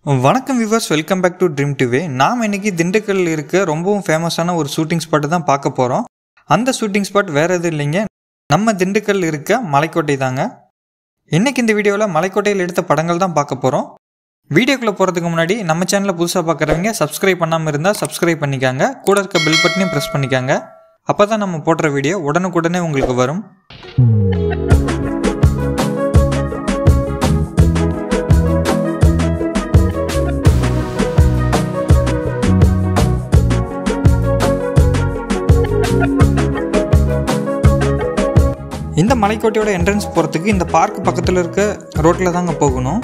வணக்கம் viewers welcome back to dream டுவே நாம் இன்னைக்கு திண்டுக்கல் இருக்க ரொம்பவும் ஃபேமஸான ஒரு ஷூட்டிங் ஸ்பாட்டை தான் பார்க்க போகிறோம் அந்த ஷூட்டிங் ஸ்பாட் வேறு எதுவும் இல்லைங்க நம்ம திண்டுக்கல் இருக்க மலைக்கோட்டை தாங்க இன்னைக்கு இந்த வீடியோவில் மலைக்கோட்டையில் எடுத்த படங்கள் தான் பார்க்க போகிறோம் வீடியோக்குள்ளே போகிறதுக்கு முன்னாடி நம்ம சேனலை புதுசாக பார்க்குறவங்க சப்ஸ்கிரைப் பண்ணாமல் இருந்தால் சப்ஸ்கிரைப் பண்ணிக்காங்க கூட இருக்க பெல் பட்டனையும் ப்ரெஸ் பண்ணிக்காங்க அப்போ தான் நம்ம போடுற வீடியோ உடனுக்குடனே உங்களுக்கு வரும் இந்த மலைக்கோட்டையோட என்ட்ரன்ஸ் போகிறதுக்கு இந்த பார்க் பக்கத்தில் இருக்க ரோட்டில் தாங்க போகணும்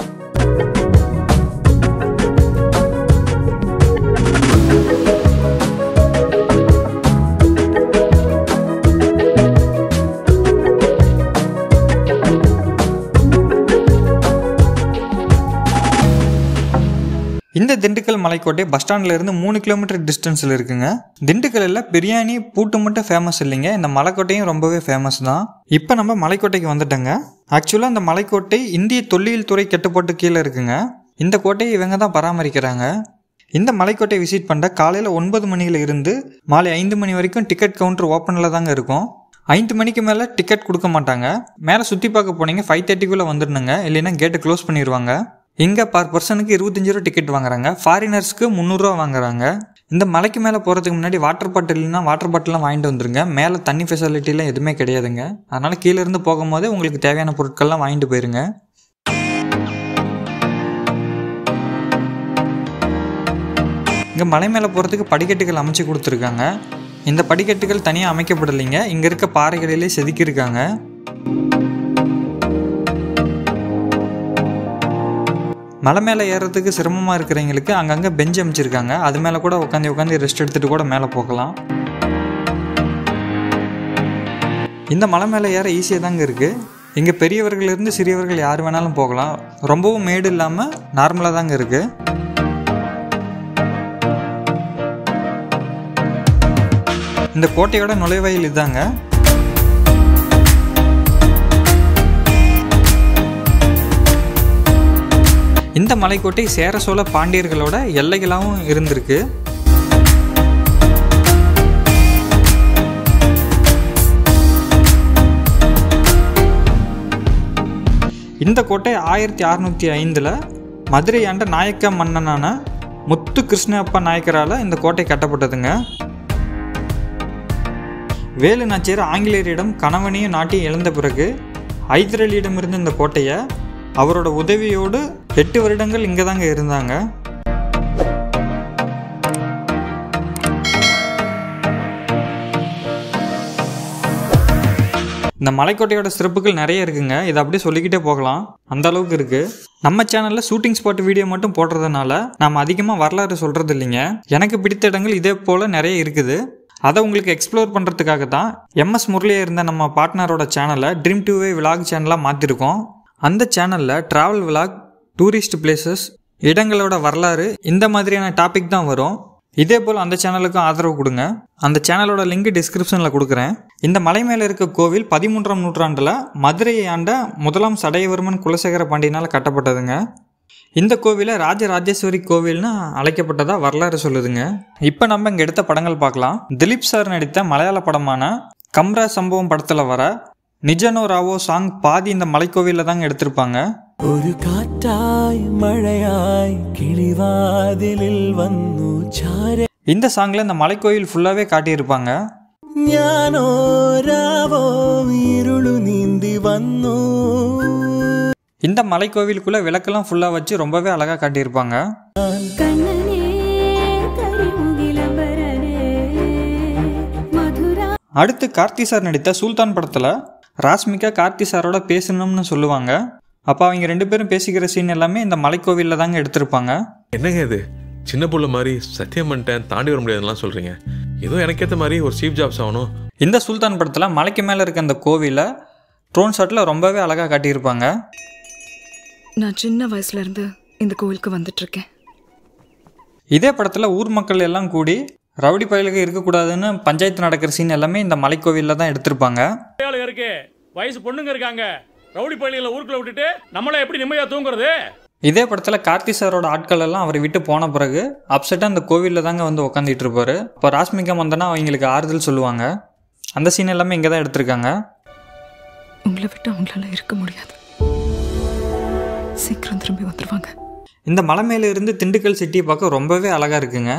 இந்த திண்டுக்கல் மலைக்கோட்டை பஸ் ஸ்டாண்ட்ல இருந்து மூணு கிலோமீட்டர் டிஸ்டன்ஸில் இருக்குங்க திண்டுக்கல்லில் பிரியாணி பூட்டு மட்டும் ஃபேமஸ் இல்லைங்க இந்த மலைக்கோட்டையும் ரொம்பவே ஃபேமஸ் தான் இப்போ நம்ம மலைக்கோட்டைக்கு வந்துட்டோங்க ஆக்சுவலாக இந்த மலைக்கோட்டை இந்திய தொல்லியல் துறை கட்டுப்பாட்டு கீழே இருக்குங்க இந்த கோட்டையை இவங்க தான் பராமரிக்கிறாங்க இந்த மலைக்கோட்டை விசிட் பண்ண காலையில் ஒன்பது மணியில இருந்து மாலை ஐந்து மணி வரைக்கும் டிக்கெட் கவுண்டர் ஓப்பனில் தாங்க இருக்கும் ஐந்து மணிக்கு மேலே டிக்கெட் கொடுக்க மாட்டாங்க மேலே சுற்றி பார்க்க போனீங்க ஃபைவ் தேர்ட்டிக்குள்ளே வந்துடணுங்க இல்லைன்னா கேட்டை க்ளோஸ் பண்ணிடுவாங்க இங்கே பர் பர்சனுக்கு இருபத்தஞ்சு ரூபா டிக்கெட் வாங்குறாங்க ஃபாரினர்ஸ்க்கு முந்நூறுரூவா வாங்குறாங்க இந்த மலைக்கு மேலே போகிறதுக்கு முன்னாடி வாட்டர் பாட்டில் இல்லைன்னா வாட்டர் பாட்டிலாம் வாங்கிட்டு வந்துருங்க மேலே தண்ணி ஃபெசிலிட்டிலாம் எதுவுமே கிடையாதுங்க அதனால் கீழே இருந்து போகும்போதே உங்களுக்கு தேவையான பொருட்கள்லாம் வாங்கிட்டு போயிருங்க இங்கே மலை மேலே போகிறதுக்கு படிக்கட்டுகள் அமைச்சு கொடுத்துருக்காங்க இந்த படிக்கட்டுகள் தனியாக அமைக்கப்படலைங்க இங்கே இருக்க பாறைகளிலே செதுக்கியிருக்காங்க மலை மேலே ஏறுறதுக்கு சிரமமாக இருக்கிறவங்களுக்கு அங்கங்கே பெஞ்ச் அமைச்சிருக்காங்க அது மேலே கூட உட்காந்து உட்காந்து ரெஸ்ட் எடுத்துகிட்டு கூட மேலே போகலாம் இந்த மலை மேலே ஏற ஈஸியாக தாங்க இருக்குது இங்கே பெரியவர்கள்லேருந்து சிறியவர்கள் யார் வேணாலும் போகலாம் ரொம்பவும் மேடு இல்லாமல் நார்மலாக தாங்க இருக்குது இந்த கோட்டையோட நுழைவாயில் இதாங்க இந்த மலைக்கோட்டை சேர சோழ பாண்டியர்களோட எல்லைகளாகவும் இருந்திருக்கு இந்த கோட்டை ஆயிரத்தி அறுநூத்தி ஐந்தில் மதுரை ஆண்ட நாயக்க மன்னனான முத்து கிருஷ்ணப்பா நாயக்கரால் இந்த கோட்டை கட்டப்பட்டதுங்க வேலு நாச்சியார் ஆங்கிலேயரிடம் கணவனையும் நாட்டையும் இழந்த பிறகு ஹைதரலியிடம் இருந்த இந்த கோட்டையை அவரோட உதவியோடு எட்டு வருடங்கள் இங்கே தாங்க இருந்தாங்க இந்த மலைக்கோட்டையோட சிறப்புகள் நிறைய இருக்குங்க இதை அப்படியே சொல்லிக்கிட்டே போகலாம் அந்த அளவுக்கு இருக்கு நம்ம சேனல்ல ஷூட்டிங் ஸ்பாட் வீடியோ மட்டும் போடுறதுனால நாம் அதிகமாக வரலாறு சொல்றது இல்லைங்க எனக்கு பிடித்த இடங்கள் இதே போல நிறைய இருக்குது அதை உங்களுக்கு எக்ஸ்ப்ளோர் பண்ணுறதுக்காக தான் எம்எஸ் முரளியாக இருந்த நம்ம பார்ட்னரோட சேனலை ட்ரீம் டூவே விலாக் சேனலாக மாற்றிருக்கோம் அந்த சேனலில் ட்ராவல் விலாக் டூரிஸ்ட் பிளேசஸ் இடங்களோட வரலாறு இந்த மாதிரியான டாபிக் தான் வரும் இதே போல் அந்த சேனலுக்கும் ஆதரவு கொடுங்க அந்த சேனலோட லிங்க் டிஸ்கிரிப்ஷனில் கொடுக்குறேன் இந்த மலை மேலே இருக்க கோவில் பதிமூன்றாம் நூற்றாண்டில் மதுரையை ஆண்ட முதலாம் சடையவர்மன் குலசேகர பாண்டியனால் கட்டப்பட்டதுங்க இந்த கோவிலை ராஜராஜேஸ்வரி கோவில்னு அழைக்கப்பட்டதா வரலாறு சொல்லுதுங்க இப்போ நம்ம இங்கே எடுத்த படங்கள் பார்க்கலாம் திலீப் சார் நடித்த மலையாள படமான கம்ரா சம்பவம் படத்தில் வர நிஜனோ ராவோ சாங் பாதி இந்த மலைக்கோவிலில் தாங்க எடுத்திருப்பாங்க ഒരു കാറ്റായി മഴയായി കിളിവാതിലിൽ വന്നു ചാര இந்த சாங்கில் இந்த மலைக்கோவில் ஃபுல்லாகவே காட்டியிருப்பாங்க ഞാനോ രാവോ ഇരുളു നീന്തി വന്നു இந்த மலைக்கோவிலுக்குள்ளே விளக்கெல்லாம் ஃபுல்லாக வச்சு ரொம்பவே அழகாக காட்டியிருப்பாங்க കണ്ണനേ കരിമുകിലംബരനേ മധുര அடுத்து கார்த்தி சார் நடித்த சுல்தான் படத்தில் ராஸ்மிகா கார்த்தி சாரோட பேசணும்னு சொல்லுவாங்க அப்போ அவங்க ரெண்டு பேரும் பேசிக்கிற சீன் எல்லாமே இந்த மலைக்கோவிலில் தாங்க எடுத்திருப்பாங்க என்னங்க இது சின்ன புள்ள மாதிரி சத்தியம் பண்ணிட்டேன் தாண்டி வர முடியாதுலாம் சொல்றீங்க ஏதோ எனக்கேற்ற மாதிரி ஒரு சீஃப் ஜாப்ஸ் ஆகணும் இந்த சுல்தான் படத்தில் மலைக்கு மேலே இருக்க அந்த கோவிலை ட்ரோன் ஷாட்டில் ரொம்பவே அழகாக காட்டியிருப்பாங்க நான் சின்ன வயசுல இருந்து இந்த கோவிலுக்கு வந்துட்டு இருக்கேன் இதே படத்தில் ஊர் மக்கள் எல்லாம் கூடி ரவுடி பயலுக இருக்கக்கூடாதுன்னு பஞ்சாயத்து நடக்கிற சீன் எல்லாமே இந்த மலைக்கோவிலில் தான் எடுத்திருப்பாங்க ஆளுங்க இருக்கு வயசு பொண்ணுங்க இருக்காங்க ரவுடி பள்ளிகளை ஊருக்குள்ள விட்டுட்டு நம்மள எப்படி நிம்மதியா தூங்குறது இதே படத்தில் கார்த்தி சாரோட ஆட்கள் எல்லாம் அவரை விட்டு போன பிறகு அப்செட்டாக அந்த கோவிலில் தாங்க வந்து உட்காந்துட்டு இருப்பாரு இப்போ ராஷ்மிகா வந்தனா அவங்களுக்கு ஆறுதல் சொல்லுவாங்க அந்த சீன் எல்லாமே இங்கே தான் எடுத்திருக்காங்க உங்களை விட்டு அவங்களால இருக்க முடியாது சீக்கிரம் திரும்பி வந்துருவாங்க இந்த மலை மேல இருந்து திண்டுக்கல் சிட்டியை பார்க்க ரொம்பவே அழகா இருக்குங்க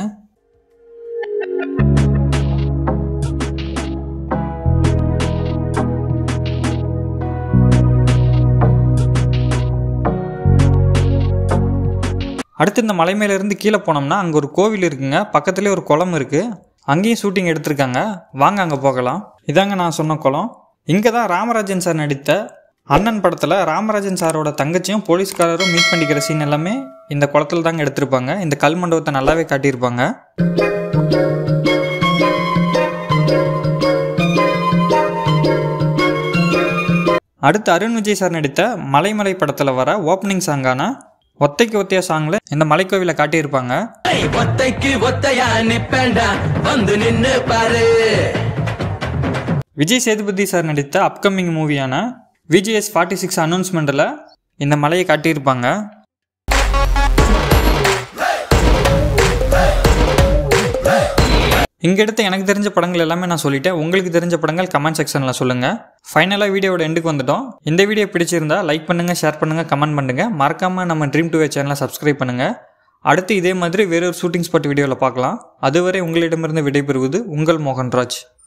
அடுத்து இந்த மலை மேல இருந்து கீழே போனோம்னா அங்கே ஒரு கோவில் இருக்குங்க பக்கத்துலேயே ஒரு குளம் இருக்கு அங்கேயும் ஷூட்டிங் எடுத்திருக்காங்க வாங்க அங்கே போகலாம் இதாங்க நான் சொன்ன குளம் இங்கே தான் ராமராஜன் சார் நடித்த அண்ணன் படத்தில் ராமராஜன் சாரோட தங்கச்சியும் போலீஸ்காரரும் மீட் பண்ணிக்கிற சீன் எல்லாமே இந்த குளத்துல தாங்க எடுத்திருப்பாங்க இந்த கல் மண்டபத்தை நல்லாவே காட்டியிருப்பாங்க அடுத்து அருண் விஜய் சார் நடித்த மலைமலை படத்தில் வர ஓப்பனிங் சாங்கான ஒத்தைக்கு ஒத்தைய சாங்கில் இந்த மலைக்கோவிலை காட்டியிருப்பாங்க ஒத்தைக்கு ஒத்தையா நிப்பேண்டா வந்து நின்னு பாரு விஜய் சேதுபதி சார் நடித்த அப்கமிங் மூவியான விஜிஎஸ் ஃபார்ட்டி சிக்ஸ் அனௌன்ஸ்மெண்ட்டில் இந்த மலையை காட்டியிருப்பாங்க இங்க எடுத்த எனக்கு தெரிஞ்ச படங்கள் எல்லாமே நான் சொல்லிட்டேன் உங்களுக்கு தெரிஞ்ச படங்கள் கமெண்ட் செக்ஷனில் சொல்லுங்கள் ஃபைனலாக வீடியோவோட எண்டுக்கு வந்துட்டோம் இந்த வீடியோ பிடிச்சிருந்தா லைக் பண்ணுங்கள் ஷேர் பண்ணுங்கள் கமெண்ட் பண்ணுங்கள் மறக்காமல் நம்ம ட்ரீம் டுவே சேனலை சப்ஸ்கிரைப் பண்ணுங்கள் அடுத்து இதே மாதிரி வேறொரு ஷூட்டிங் ஸ்பாட் வீடியோவில் பார்க்கலாம் அதுவரை உங்களிடமிருந்து விடைபெறுவது உங்கள் மோகன்ராஜ்